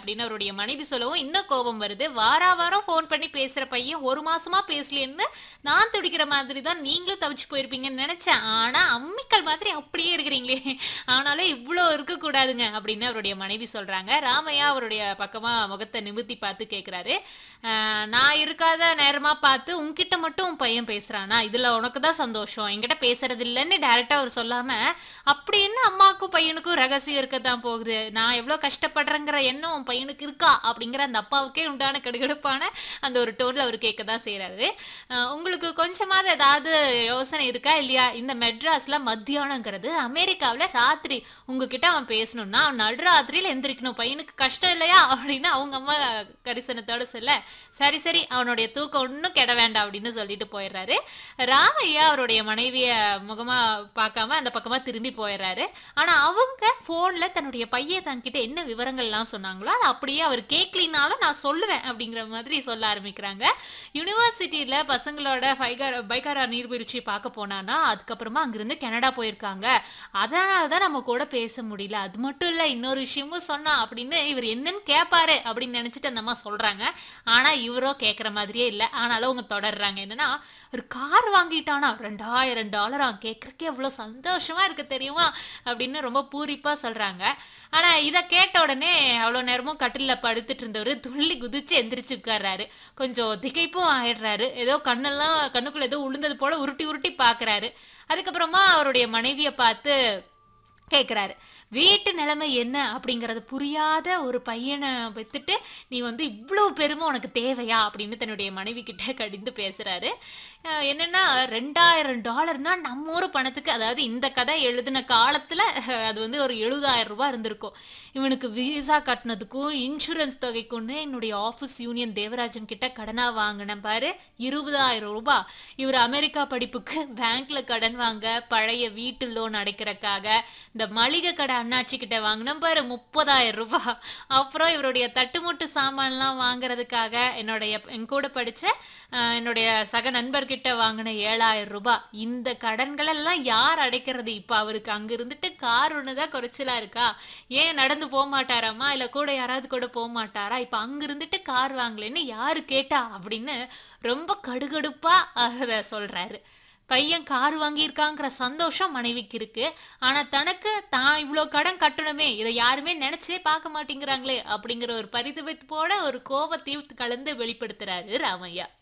அப்படின்னு அவருடைய மனைவி சொல்லவும் இன்னும் கோபம் வருது வாரா வாரம் ஃபோன் பண்ணி பேசுற பையன் ஒரு மாசமா பேசலைன்னு நான் துடிக்கிற மாதிரி தான் நீங்களும் தவிச்சு போயிருப்பீங்கன்னு நினைச்சேன் ஆனா அம்மிக்கல் மாதிரி அப்படியே இருக்கிறீங்களே ஆனாலும் இவ்வளோ இருக்கக்கூடாதுங்க அப்படின்னு அவருடைய மனைவி சொல்றாங்க ராமையா அவருடைய பக்கமா முகத்தை நிமிர்த்தி பார்த்து கேட்குறாரு நான் இருக்காத நேரமா பார்த்து உன்கிட்ட மட்டும் உன் பையன் பேசுறானா இதுல உனக்கு தான் சந்தோஷம் என்கிட்ட பேசுறது இல்லைன்னு டைரக்டா அவர் சொல்லாம அப்படி என்ன அம்மாவுக்கும் பையனுக்கும் ரகசியம் இருக்கத்தான் போகுது நான் எவ்வளவு கஷ்டப்படுறேங்கிற எண்ணம் உன் பையனுக்கு இருக்கா அப்படிங்கிற அந்த அப்பாவுக்கே உண்டான கடுகடுப்பான அந்த ஒரு டோன்ல அவர் கேட்க தான் செய்யறாரு உங்களுக்கு கொஞ்சமாவது ஏதாவது யோசனை இருக்கா இல்லையா இந்த மெட்ராஸ்ல மத்தியானங்கிறது அமெரிக்காவுல ராத்திரி உங்ககிட்ட அவன் பேசணும்னா அவன் நடுராத்திரியில எந்திரிக்கணும் பையனுக்கு கஷ்டம் இல்லையா அப்படின்னு அவங்க அம்மா கரிசனத்தோட சொல்ல சரி சரி அவனுடைய தூக்கம் ஒன்றும் கெட வேண்டாம் அப்படின்னு சொல்லிட்டு போயிடுறாரு ராமையா அவருடைய மனைவிய முகமா பார்க்காம அந்த பக்கமா திரும்பி போயிடுறாரு ஆனா அவங்க போன்ல தன்னுடைய பையன் தன்கிட்ட என்ன விவரங்கள்லாம் சொன்னாங்களோ அதை அப்படியே அவர் கேட்கலினாலும் நான் சொல்லுவேன் அப்படிங்கிற மாதிரி சொல்ல ஆரம்பிக்கிறாங்க யூனிவர்சிட்டியில பசங்களோட பைகார பைகாரா நீர்வீழ்ச்சி பார்க்க போனானா அதுக்கப்புறமா அங்கிருந்து கனடா போயிருக்காங்க அதனால தான் நம்ம கூட பேச முடியல அது மட்டும் இல்ல இன்னொரு விஷயமும் சொன்னா அப்படின்னு இவர் என்னன்னு கேட்பாரு அப்படின்னு நினைச்சிட்டு அந்த அம்மா சொல்றாங்க ஆனா இவரோ கேட்குற மாதிரியே இல்லை ஆனாலும் அவங்க தொடர்றாங்க என்னன்னா ஒரு கார் வாங்கிட்டானா ரெண்டாயிரம் டாலர் அவன் கேட்குறக்கே எவ்வளோ சந்தோஷமா இருக்கு தெரியுமா அப்படின்னு ரொம்ப பூரிப்பா சொல்றாங்க ஆனா இதை கேட்ட உடனே அவ்வளோ நேரமும் கட்டிலில் படுத்துட்டு இருந்தவர் துள்ளி குதிச்சு எந்திரிச்சு உட்கார்றாரு கொஞ்சம் திகைப்பும் ஆயிடுறாரு ஏதோ கண்ணெல்லாம் கண்ணுக்குள்ள ஏதோ உளுந்தது போல உருட்டி உருட்டி பார்க்கறாரு அதுக்கப்புறமா அவருடைய மனைவியை பார்த்து கேட்குறாரு வீட்டு நிலைமை என்ன அப்படிங்கறது புரியாத ஒரு பையனை பெத்துட்டு நீ வந்து இவ்வளோ பெருமை உனக்கு தேவையா அப்படின்னு தன்னுடைய மனைவி கிட்ட கடிந்து பேசுறாரு அஹ் என்னன்னா ரெண்டாயிரம் டாலர்னா நம்ம ஊர் பணத்துக்கு அதாவது இந்த கதை எழுதின காலத்துல அஹ், அது வந்து ஒரு எழுபதாயிரம் ரூபாய் இருந்திருக்கும் இவனுக்கு விசா கட்டினதுக்கும் இன்சூரன்ஸ் தொகைக்குன்னு என்னுடைய ஆஃபீஸ் யூனியன் தேவராஜன் கிட்ட கடனா வாங்கினேன் பாரு இருபதாயிரம் ரூபாய் இவர் அமெரிக்கா படிப்புக்கு பேங்க்ல கடன் வாங்க பழைய வீட்டு லோன் அடைக்கிறதுக்காக இந்த மளிகை கடை அண்ணாச்சி கிட்ட வாங்கினேன் பாரு முப்பதாயிரம் ரூபாய் அப்புறம் இவருடைய தட்டுமுட்டு சாமான்லாம் வாங்குறதுக்காக என்னுடைய என் கூட படிச்ச அஹ், என்னுடைய சக நண்பர்கிட்ட வாங்கின ஏழாயிரம் ரூபாய் இந்த கடன்கள் எல்லாம் யார் அடைக்கிறது இப்ப அவருக்கு அங்க இருந்துட்டு கார் ஒண்ணுதான் குறைச்சலா இருக்கா ஏன் நடந்து போக மாட்டாராமா இல்ல கூட யாராவது கூட போக மாட்டாரா இப்ப அங்க இருந்துட்டு கார் வாங்கலைன்னு யாரு கேட்டா அப்படின்னு ரொம்ப கடுகடுப்பா அதை சொல்றாரு பையன் கார் வாங்கியிருக்காங்கிற சந்தோஷம் மனைவிக்கு இருக்கு ஆனா தனக்கு தான் இவ்வளோ கடன் கட்டணுமே இதை யாருமே நினைச்சே பார்க்க மாட்டேங்கிறாங்களே அப்படிங்கிற ஒரு பரிதவிப்போட ஒரு கோபத்தையும் கலந்து வெளிப்படுத்துறாரு ராமையா